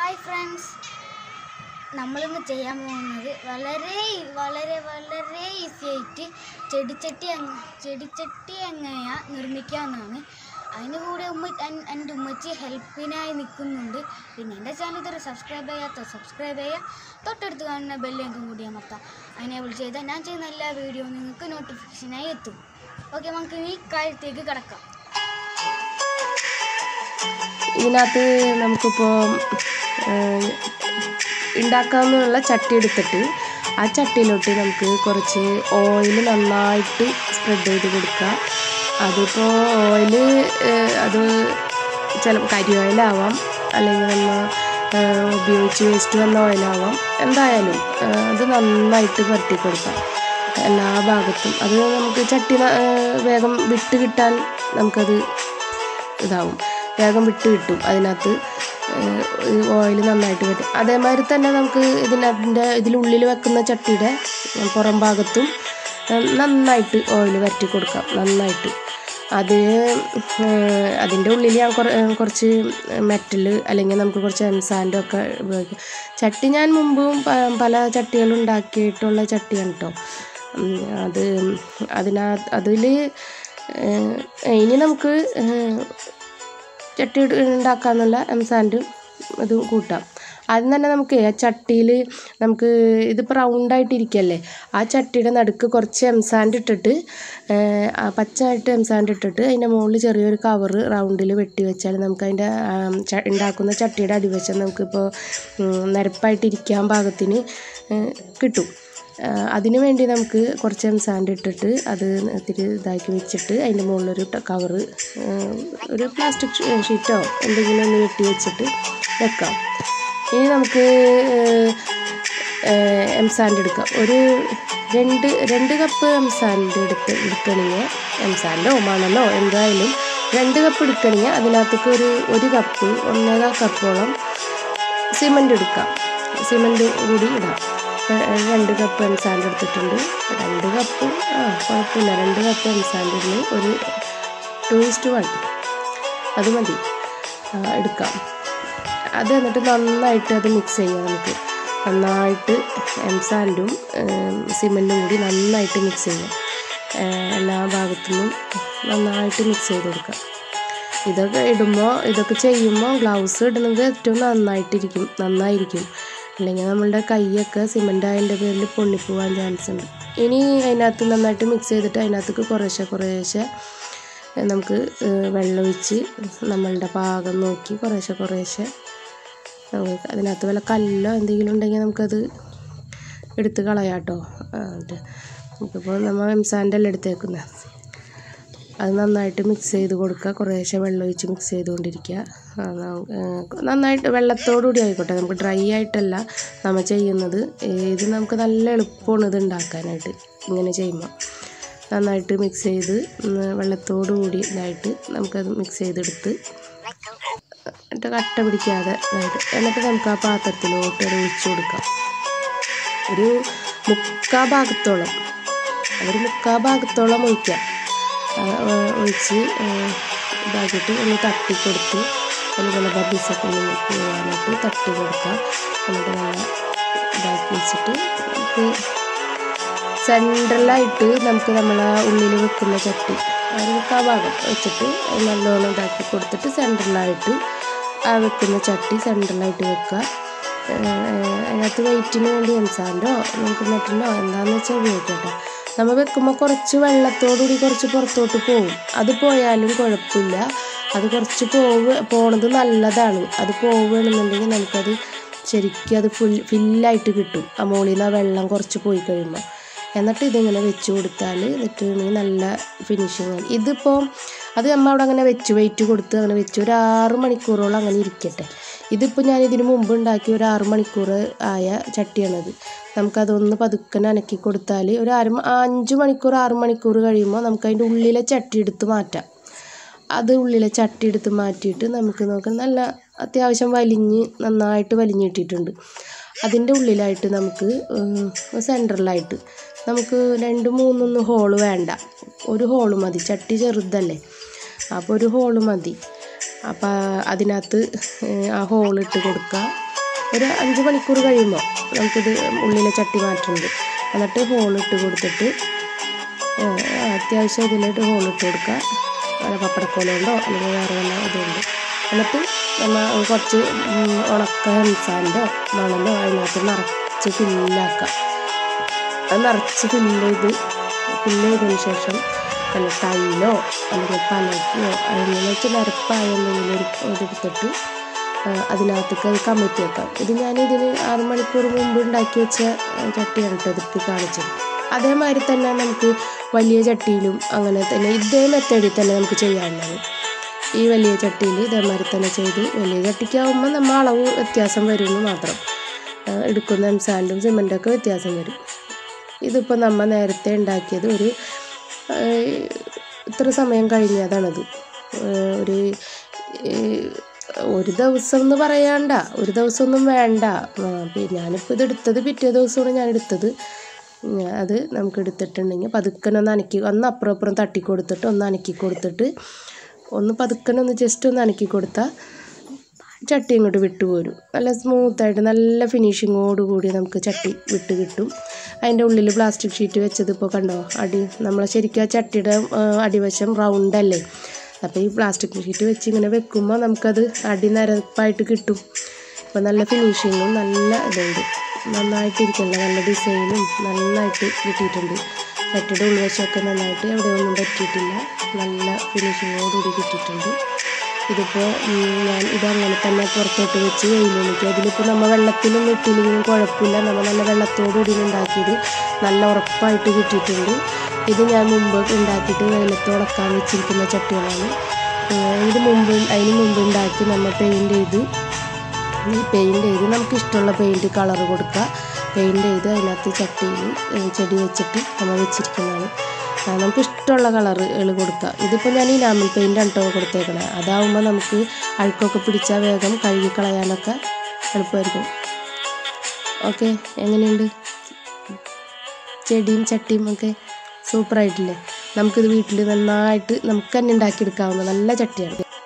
hi friends നമ്മളിന്ന് ചെയ്യാൻ പോകുന്നത് വളരെ വളരെ വളരെ ഈസി ആയിട്ട് ചെടിച്ചട്ടി എങ്ങ ചെടിച്ചട്ടി എങ്ങനെയാ നിർമ്മിക്കാമെന്നാണ് അതിന് കൂടെ ഉമ്മ എൻ- എൻ്റെ ഉമ്മച്ചി ഹെൽപ്പിനായി നിൽക്കുന്നുണ്ട് പിന്നെ എൻ്റെ ചാനൽ ഇതുവരെ സബ്സ്ക്രൈബ് ചെയ്യാത്ത സബ്സ്ക്രൈബ് ചെയ്യുക തൊട്ടടുത്ത് കാണുന്ന ബെല്ലേക്കും കൂടി അമർത്താം അതിനെ വിളിച്ച് ചെയ്താൽ ഞാൻ ചെയ്യുന്ന എല്ലാ വീഡിയോയും നിങ്ങൾക്ക് നോട്ടിഫിക്കേഷനായി എത്തും ഓക്കെ നമുക്ക് ഈ കാര്യത്തേക്ക് കിടക്കാം ഇതിനകത്ത് നമുക്കിപ്പോൾ ഉണ്ടാക്കാവുന്ന ചട്ടി എടുത്തിട്ട് ആ ചട്ടിയിലോട്ട് നമുക്ക് കുറച്ച് ഓയിൽ നന്നായിട്ട് സ്പ്രെഡ് ചെയ്ത് കൊടുക്കുക അതിപ്പോൾ ഓയിൽ അത് ചില കരി ഓയിലാവാം അല്ലെങ്കിൽ നമ്മൾ ഉപയോഗിച്ച് വേസ്റ്റ് വന്ന ഓയിലാവാം എന്തായാലും ആ, അത് നന്നായിട്ട് പുരട്ടി കൊടുക്കാം എല്ലാ ഭാഗത്തും അത് നമുക്ക് ചട്ടി ന- ആ, വേഗം വിട്ട് കിട്ടാൻ നമുക്കത് ഇതാവും വേഗം വിട്ട് കിട്ടും അതിനകത്ത് ഓയിൽ നന്നായിട്ട് വരും അതേമാതിരി തന്നെ നമുക്ക് ഇതിനകത്തിൻ്റെ ഇതിലുള്ളിൽ വെക്കുന്ന ചട്ടിയുടെ പുറം ഭാഗത്തും ഏഹ്, നന്നായിട്ട് ഓയിൽ വരട്ടി കൊടുക്കാം നന്നായിട്ട് അത് ഏഹ്, അതിൻ്റെ ഉള്ളിൽ ഞാൻ കുറ- ഏഹ്, കുറച്ച് മെറ്റൽ അല്ലെങ്കിൽ നമുക്ക് കുറച്ച് എംസാൻഡോ ഒക്കെ ഉപയോഗിക്കും ചട്ടി ഞാൻ മുമ്പും പ- പല ചട്ടികളും ഉണ്ടാക്കിയിട്ടുള്ള ചട്ടിയാണ് കേട്ടോ ഉം, അത് അതിനകത്ത് അതിൽ ഇനി നമുക്ക് ഏഹ്, ചട്ടി ഇട- ഉണ്ടാക്കാന്നുള്ള എംസാൻഡും ഇതും കൂട്ടാം ആദ്യം തന്നെ നമുക്ക് ആ ചട്ടിയിൽ നമുക്ക് ഇതിപ്പോൾ റൗണ്ടായിട്ടിരിക്കല്ലേ ആ ചട്ടിയുടെ നടുക്ക് കുറച്ച് എംസാൻഡ് ഇട്ടിട്ട് ഏഹ്, ആ പച്ചയായിട്ട് എംസാൻഡ് ഇട്ടിട്ട് അതിൻ്റെ മുകളിൽ ചെറിയൊരു കവറ് റൗണ്ടിൽ വെട്ടി വെച്ചാൽ നമുക്ക് അതിൻ്റെ ആം, ച- ഉണ്ടാക്കുന്ന ചട്ടിയുടെ അടിവശം നമുക്കിപ്പോൾ ഉം, നിരപ്പായിട്ടിരിക്കാൻ പാകത്തിന് ഏഹ്, കിട്ടും ആഹ് അതിന് വേണ്ടി നമുക്ക് കുറച്ച് എംസാൻഡ് ഇട്ടിട്ട് അത് ഇത്തിരി ഇതാക്കി വെച്ചിട്ട് അതിൻ്റെ മുകളിലൊരു ട- കവറ് ആഹ് ഒരു പ്ലാസ്റ്റിക് ഷീ- ഷീറ്റോ എന്തെങ്കിലും ഒന്ന് വെട്ടി വെച്ചിട്ട് വെക്കാം ഇനി നമുക്ക് എംസാൻഡ് എടുക്കാം ഒരു രണ്ട് രണ്ട് കപ്പ് എംസാൻഡ് എടുത്ത് എടുക്കണമെങ്കിൽ എംസാൻഡോ മണലോ എന്തായാലും രണ്ട് കപ്പ് എടുക്കണമെങ്കിൽ അതിനകത്തേക്ക് ഒരു ഒരു കപ്പ് ഒന്നേകാൽ കപ്പോളം സിമൻ്റ് എടുക്കാം സിമൻ്റ് കൂടി ഇടാം ഏ- ഏ, രണ്ട് കപ്പ് എംസാൻഡ് എടുത്തിട്ടുണ്ട് രണ്ട് കപ്പ് ആ കുഴപ്പമില്ല രണ്ട് കപ്പ് എംസാൻഡിന് ഒരു ടു ഇസ്റ്റ് വൺ അത് മതി ആ, എടുക്കാം അത് എന്നിട്ട് നന്നായിട്ട് അത് മിക്സ് ചെയ്യാം നമുക്ക് നന്നായിട്ട് എംസാൻഡും സിമൻറ്റും കൂടി നന്നായിട്ട് മിക്സ് ചെയ്യാം ഏ, എല്ലാ ഭാഗത്തു നിന്നും നന്നായിട്ട് മിക്സ് ചെയ്ത് കൊടുക്കാം ഇതൊക്കെ ഇടുമ്പോൾ ഇതൊക്കെ ചെയ്യുമ്പോൾ ഗ്ലൗസ് ഇടുന്നത് ഏറ്റവും നന്നായിട്ടിരിക്കും നന്നായിരിക്കും അല്ലെങ്കിൽ നമ്മളുടെ കൈയൊക്കെ സിമൻ്റ് ആയതിൻ്റെ പേരിൽ പൊള്ളിപ്പോവാൻ ചാൻസ് ഉണ്ട് ഇനി അതിനകത്ത് നന്നായിട്ട് മിക്സ് ചെയ്തിട്ട് അതിനകത്തേക്ക് കുറേശ്ശെ കുറേശ്ശെ നമുക്ക് ഏഹ്, വെള്ളമൊഴിച്ച് നമ്മളുടെ പാകം നോക്കി കുറേശ്ശെ കുറേശ്ശെ നമുക്ക് അതിനകത്ത് വല്ല കല്ലോ എന്തെങ്കിലും ഉണ്ടെങ്കിൽ നമുക്കത് എടുത്ത് കളയാം കേട്ടോ എന്നിട്ട് നമുക്കിപ്പോൾ നമ്മൾ എംസാൻ്റെ എല്ലാം എടുത്തേക്കുന്നത് അത് നന്നായിട്ട് മിക്സ് ചെയ്ത് കൊടുക്കുക കുറേശ്ശെ വെള്ളം ഒഴിച്ച് മിക്സ് ചെയ്തുകൊണ്ടിരിക്കുക ആ, ന- ഏഹ് നന്നായിട്ട് വെള്ളത്തോടുകൂടി ആയിക്കോട്ടെ നമുക്ക് ഡ്രൈ ആയിട്ടല്ല നമ്മൾ ചെയ്യുന്നത് ഇത് നമുക്ക് നല്ല എളുപ്പമാണ് ഇത് ഉണ്ടാക്കാനായിട്ട് ഇങ്ങനെ ചെയ്യുമ്പോൾ നന്നായിട്ട് മിക്സ് ചെയ്ത് ഉം, വെള്ളത്തോടു കൂടി ഇതായിട്ട് നമുക്കത് മിക്സ് ചെയ്തെടുത്ത് എന്നിട്ട് കട്ട പിടിക്കാതെ ഇതായിട്ട് എന്നിട്ട് നമുക്ക് ആ പാത്രത്തിലോട്ട് അത് ഒഴിച്ചു കൊടുക്കാം ഒരു മുക്കാ ഭാഗത്തോളം ഒരു മുക്കാ ഭാഗത്തോളം ഒഴിക്കാം ആ, ആ, ഒഴിച്ച് ആ, ഇതാക്കിയിട്ട് ഒന്ന് തട്ടി കൊടുത്ത് ഒന്ന് നല്ല ബബിൾസൊക്കെ ഒന്ന് പോകാനായിട്ട് തട്ടി കൊടുക്കാം എന്നിട്ട് നല്ല ഇതാക്കി വെച്ചിട്ട് നമുക്ക് സെൻട്രലായിട്ട് നമുക്ക് നമ്മളെ ഉള്ളിൽ വെക്കുന്ന ചട്ടി ആ ഒരു മുക്കാ ഭാഗം വെച്ചിട്ട് അത് നല്ലോണം ഇതാക്കി കൊടുത്തിട്ട് സെൻട്രലായിട്ട് ആ വെക്കുന്ന ചട്ടി സെൻട്രലായിട്ട് വെക്കുക ഏഹ് അതിനകത്ത് വെയിറ്റിന് വേണ്ടി എംസാൻഡോ നമുക്ക് മെറ്റലോ എന്താണെന്ന് വെച്ചാൽ ഉപയോഗിക്കട്ടെ നമ്മൾ വെക്കുമ്പോൾ കുറച്ച് വെള്ളത്തോടുകൂടി കുറച്ച് പുറത്തോട്ട് പോകും അത് പോയാലും കുഴപ്പമില്ല അത് കുറച്ച് പോവ് പോണത് നല്ലതാണ് അത് പോവുകയാണെന്നുണ്ടെങ്കിൽ നമുക്കത് ശരിക്കും അത് ഫുൾ ഫില്ലായിട്ട് കിട്ടും ആ മുകളിൽ നിന്ന് ആ വെള്ളം കുറച്ച് പോയി കഴിയുമ്പോൾ എന്നിട്ട് ഇതിങ്ങനെ വെച്ച് കൊടുത്താൽ എന്നിട്ടുണ്ടെങ്കിൽ നല്ല ഫിനിഷിങ് ആണ് ഇതിപ്പോൾ അത് നമ്മൾ അവിടെ അങ്ങനെ വെച്ച് വെയിറ്റ് കൊടുത്ത് അങ്ങനെ വെച്ച് ഒരു ആറ് മണിക്കൂറോളം അങ്ങനെ ഇരിക്കട്ടെ ഇതിപ്പോൾ ഞാൻ ഇതിന് മുമ്പ് ഉണ്ടാക്കിയ ഒരു ആറ് മണിക്കൂർ ആയ ചട്ടിയാണത് നമുക്കതൊന്ന് പതുക്കനെ അനക്കി കൊടുത്താൽ ഒരു ആറ് മ- അഞ്ച് മണിക്കൂർ ആറ് മണിക്കൂർ കഴിയുമ്പോൾ നമുക്ക് അതിൻ്റെ ഉള്ളിലെ ചട്ടി എടുത്ത് മാറ്റാം അത് ഉള്ളിലെ ചട്ടി എടുത്ത് മാറ്റിയിട്ട് നമുക്ക് നോക്കാം നല്ല അത്യാവശ്യം വലിഞ്ഞ് നന്നായിട്ട് വലിഞ്ഞിട്ടിട്ടുണ്ട് അതിൻ്റെ ഉള്ളിലായിട്ട് നമുക്ക് സെൻറ്ററിലായിട്ട് നമുക്ക് രണ്ട് മൂന്നൊന്ന് ഹോള് വേണ്ട ഒരു ഹോള് മതി ചട്ടി ചെറുതല്ലേ അപ്പോൾ ഒരു ഹോള് മതി അപ്പോൾ അതിനകത്ത് ഏഹ്, ആ ഹോളിട്ട് കൊടുക്കുക ഒരു അഞ്ച് മണിക്കൂർ കഴിയുമ്പോൾ നമുക്കിത് ഉള്ളിലെ ചട്ടി മാറ്റുന്നുണ്ട് എന്നിട്ട് ഹോളിട്ട് കൊടുത്തിട്ട് ഏഹ്, അത്യാവശ്യം ഇതിലോട്ട് ഹോളിട്ട് കൊടുക്കുക വല്ല പപ്പടക്കോലുണ്ടോ അല്ലെങ്കിൽ വേറെ വല്ല ഇതുണ്ട് എന്നിട്ട് നമ്മൾ കുറച്ച് ഉം, ഉണക്ക ഹെൻസാൻ്റെ മണലോ അതിനകത്ത് നിറച്ച് ഫില്ലാക്കുക അത് നിറച്ച് ഫില്ല് ചെയ്ത് ഫില്ല് ചെയ്തതിന് ശേഷം വല്ല ടൈലോ അല്ലെങ്കിൽ പലകയോ അങ്ങനെ വെച്ച് നിരപ്പായ എന്തെങ്കിലും ഒരു ഇതെടുത്തിട്ട് അതിനകത്തേക്ക് അത് കമഴ്ത്തി വെക്കാം ഇത് ഞാൻ ഇതിന് ആറ് മണിക്കൂർ മുമ്പ് ഉണ്ടാക്കി വെച്ച ആ, ചട്ടിയാണ് കേട്ടോ ഇതിട്ട് കാണിച്ചത് അതേമാതിരി തന്നെ നമുക്ക് വലിയ ചട്ടിയിലും അങ്ങനെ തന്നെ ഇതേ മെത്തേഡിൽ തന്നെ നമുക്ക് ചെയ്യാനുള്ളത് ഈ വലിയ ചട്ടിയിൽ ഇതേമാതിരി തന്നെ ചെയ്ത് വലിയ ചട്ടിക്കാവുമ്പോൾ നമ്മൾ അളവ് വ്യത്യാസം വരുമെന്ന് മാത്രം ആ, എടുക്കുന്ന എംസാൻഡും സിമെൻറ്റൊക്കെ വ്യത്യാസം വരും ഇതിപ്പോൾ നമ്മൾ നേരത്തെ ഉണ്ടാക്കിയത് ഒരു ആ, ഇത്ര സമയം കഴിഞ്ഞതാണത് ആ, ഒരു ഈ, ഒരു ദിവസം എന്ന് പറയാണ്ട ഒരു ദിവസമൊന്നും വേണ്ട ആ, പിന്നെ ഞാനിപ്പോൾ ഇത് എടുത്തത് പിറ്റേ ദിവസമാണ് ഞാൻ എടുത്തത് ഉം, അത് നമുക്ക് എടുത്തിട്ടുണ്ടെങ്കിൽ പതുക്കനെ ഒന്ന് അനക്കി ഒന്ന് അപ്പുറം അപ്പുറം തട്ടി കൊടുത്തിട്ട് ഒന്ന് അനക്കി കൊടുത്തിട്ട് ഒന്ന് പതുക്കനെ ഒന്ന് ജസ്റ്റ് ഒന്ന് അനക്കി കൊടുത്താൽ ചട്ടി ഇങ്ങോട്ട് വിട്ടു പോരും നല്ല സ്മൂത്തായിട്ട് നല്ല ഫിനിഷിങ്ങോട് കൂടി നമുക്ക് ചട്ടി വിട്ട് കിട്ടും അതിൻ്റെ ഉള്ളിൽ പ്ലാസ്റ്റിക് ഷീറ്റ് വെച്ചത് ഇപ്പോൾ കണ്ടോ അടി നമ്മൾ ശരിക്കും ആ ചട്ടിയുടെ ആ, അടിവശം റൗണ്ട് അല്ലേ അപ്പോൾ ഈ പ്ലാസ്റ്റിക് ഷീറ്റ് വെച്ച് ഇങ്ങനെ വെക്കുമ്പോൾ നമുക്കത് അടി നിരപ്പായിട്ട് കിട്ടും അപ്പോൾ നല്ല ഫിനിഷിങ്ങും നല്ല ഇതുണ്ട് നന്നായിട്ടിരിക്കണ്ട നല്ല ഡിസൈനും നന്നായിട്ട് കിട്ടിയിട്ടുണ്ട് ചട്ടിയുടെ ഉൾവശമൊക്കെ നന്നായിട്ട് എവിടെയൊന്നും പറ്റിയിട്ടില്ല നല്ല ഫിനിഷിങ്ങോടുകൂടി കിട്ടിയിട്ടുണ്ട് ഇതിപ്പോൾ ഞാൻ ഇതങ്ങനെ തന്നെ പുറത്തോട്ട് വെച്ച് വെയിലൊണിക്കും അതിലിപ്പോൾ നമ്മൾ വെള്ളത്തിലൊന്നും ഇട്ടില്ലെങ്കിലും കുഴപ്പമില്ല നമ്മൾ നല്ല വെള്ളത്തോടുകൂടി ഉണ്ടാക്കിയത് നല്ല ഉറപ്പായിട്ട് കിട്ടിയിട്ടുണ്ട് ഇത് ഞാൻ മുമ്പ് ഉണ്ടാക്കിയിട്ട് വെയിലത്ത് ഉണക്കാൻ വെച്ചിരിക്കുന്ന ചട്ടികളാണ് ഏഹ് ഇത് മുമ്പ് അതിന് മുമ്പ് ഉണ്ടാക്കി നമ്മൾ പെയിൻറ്റ് ചെയ്ത് ഈ പെയിൻറ്റ് ചെയ്ത് നമുക്ക് ഇഷ്ടമുള്ള പെയിൻറ്റ് കളർ കൊടുക്കുക പെയിൻറ്റ് ചെയ്ത് അതിനകത്ത് ചട്ടിയിൽ ഏഹ് ചെടി വെച്ചിട്ട് നമ്മൾ വെച്ചിരിക്കുന്നതാണ് ആ, നമുക്ക് ഇഷ്ടമുള്ള കളറുകൾ കൊടുക്കുക ഇതിപ്പോൾ ഞാൻ ഇനാമിൽ പെയിൻ്റാണ് കേട്ടോ കൊടുത്തേക്കണേ അതാവുമ്പോൾ നമുക്ക് അഴുക്കൊക്കെ പിടിച്ചാൽ വേഗം കഴുകി കളയാനൊക്കെ എളുപ്പമായിരിക്കും ഓക്കെ എങ്ങനെയുണ്ട് ചെടിയും ചട്ടിയും ഒക്കെ സൂപ്പറായിട്ടില്ലേ നമുക്കിത് വീട്ടിൽ നന്നായിട്ട് നമുക്ക് തന്നെ ഉണ്ടാക്കിയെടുക്കാവുന്ന നല്ല ചട്ടിയാണ്